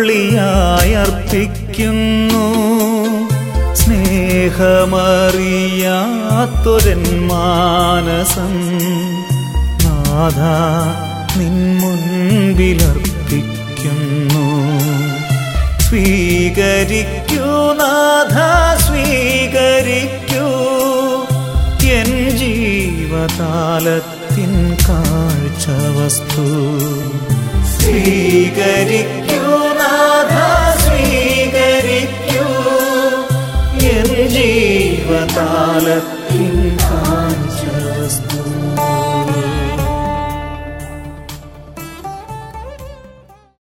ബലിതുള്ളിയായി അർപ്പിക്കുന്നു സ്നേഹമറിയാത്തൊരൻ മാനസം നാഥ നിൻ മുൻപിലർപ്പിക്കുന്നു സ്വീകരിക്കൂ നാഥ സ്വീകരിക്കൂ എൻ ജീവതാലത്തിൻ കാഴ്ചവസ്തു സ്വീകരിക്കൂ നാഥ സ്വീകരിക്കൂ എൻ ജീവതാലത്തിൻ